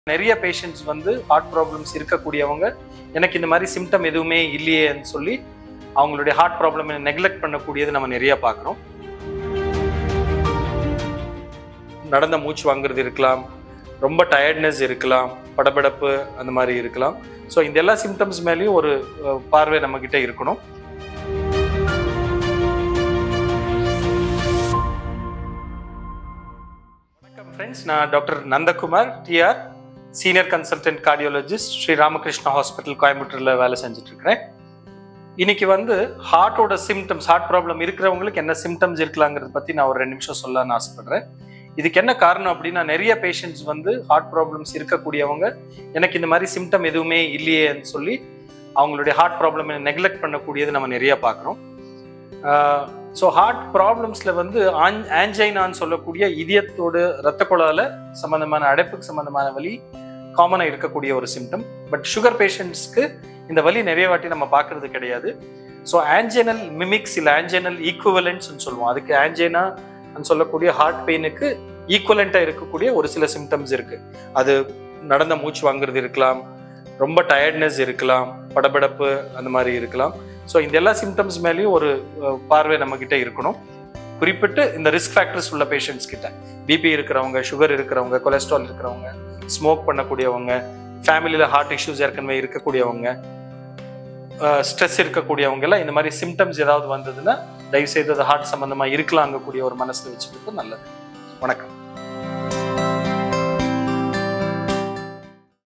நிறைய பேஷண்ட்ஸ் வந்து heart problems இருக்கக்கூடியவங்க எனக்கு இந்த மாதிரி சிம்டம் எதுவுமே இல்லையேன்னு சொல்லி அவங்களுடைய ஹார்ட் ப்ராப்ளம் நெக்லெக்ட் பண்ணக்கூடியது நம்ம நிறைய பார்க்குறோம் நடந்த மூச்சு வாங்குறது இருக்கலாம் ரொம்ப டயர்ட்னஸ் இருக்கலாம் படபடப்பு அந்த மாதிரி இருக்கலாம் ஸோ இந்த எல்லா சிம்டம்ஸ் மேலேயும் ஒரு அஹ், பார்வை நம்மக்கிட்ட இருக்கணும் வணக்கம் ஃப்ரெண்ட்ஸ் நான் doctor Nandakumar D R senior consultant cardiologist Sri Ramakrishna hospital கோயம்புத்தூரில் வேலை செஞ்சுட்டு இருக்கிறேன் இன்னைக்கு வந்து ஹார்ட்டோட சிம்டம்ஸ் ஹார்ட் ப்ராப்ளம் இருக்கிறவங்களுக்கு என்ன சிம்டம்ஸ் இருக்கலாங்கிறத பற்றி நான் ஒரு ரெண்டு நிமிஷம் சொல்லலாம்னு ஆசைப்படுறேன் இதுக்கு என்ன காரணம் அப்படின்னா நிறைய பேஷண்ட்ஸ் வந்து ஹார்ட் ப்ராப்ளம்ஸ் இருக்கக்கூடியவங்க எனக்கு இந்த மாதிரி சிம்டம் எதுவுமே இல்லையேன்னு சொல்லி அவங்களுடைய ஹார்ட் ப்ராப்ளம் நெக்லெக்ட் பண்ணக்கூடியது நம்ம நிறைய பார்க்குறோம் ஸோ ஹார்ட் ப்ராப்ளம்ஸில் வந்து ஆன் ஆன்ஜைனான்னு சொல்லக்கூடிய இதயத்தோட ரத்த குழால சம்மந்தமான அடைப்புக்கு சம்மந்தமான வலி காமனாக இருக்கக்கூடிய ஒரு சிம்டம் பட் சுகர் பேஷண்ட்ஸ்க்கு இந்த வலி நிறைய வாட்டி நம்ம பார்க்கறது கிடையாது ஸோ ஆன்ஜைனல் மிமிக்ஸ் இல்லை ஆன்ஜைனல் ஈக்குவலன்ட்ஸ்னு சொல்லுவோம் அதுக்கு ஆன்ஜைனா சொல்லக்கூடிய ஹார்ட் பெயினுக்கு ஈக்குவலண்ட்டாக இருக்கக்கூடிய ஒரு சில சிம்டம்ஸ் இருக்கு அது நடந்த மூச்சு வாங்குறது இருக்கலாம் ரொம்ப டயர்ட்னஸ் இருக்கலாம் படபடப்பு அந்த மாதிரி இருக்கலாம் ஸோ இந்த எல்லா சிம்டம்ஸ் மேலேயும் ஒரு அஹ், பார்வை நம்மக்கிட்ட இருக்கணும் குறிப்பிட்டு இந்த ரிஸ்க் ஃபேக்டர்ஸ் உள்ள பேஷண்ட்ஸ் கிட்ட பிபி இருக்கிறவங்க சுகர் இருக்கிறவங்க கொலஸ்ட்ரால் இருக்கிறவங்க ஸ்மோக் பண்ணக்கூடியவங்க ஃபேமிலியில் ஹார்ட் இஷ்யூஸ் ஏற்கனவே இருக்கக்கூடியவங்க ஸ்ட்ரெஸ் இருக்கக்கூடியவங்க எல்லாம் இந்த மாதிரி சிம்டம்ஸ் ஏதாவது வந்ததுன்னா தயவு செய்து அது ஹார்ட் சம்மந்தமாக இருக்கலாங்கக்கூடிய ஒரு மனசில் வச்சுக்கிறது நல்லது வணக்கம்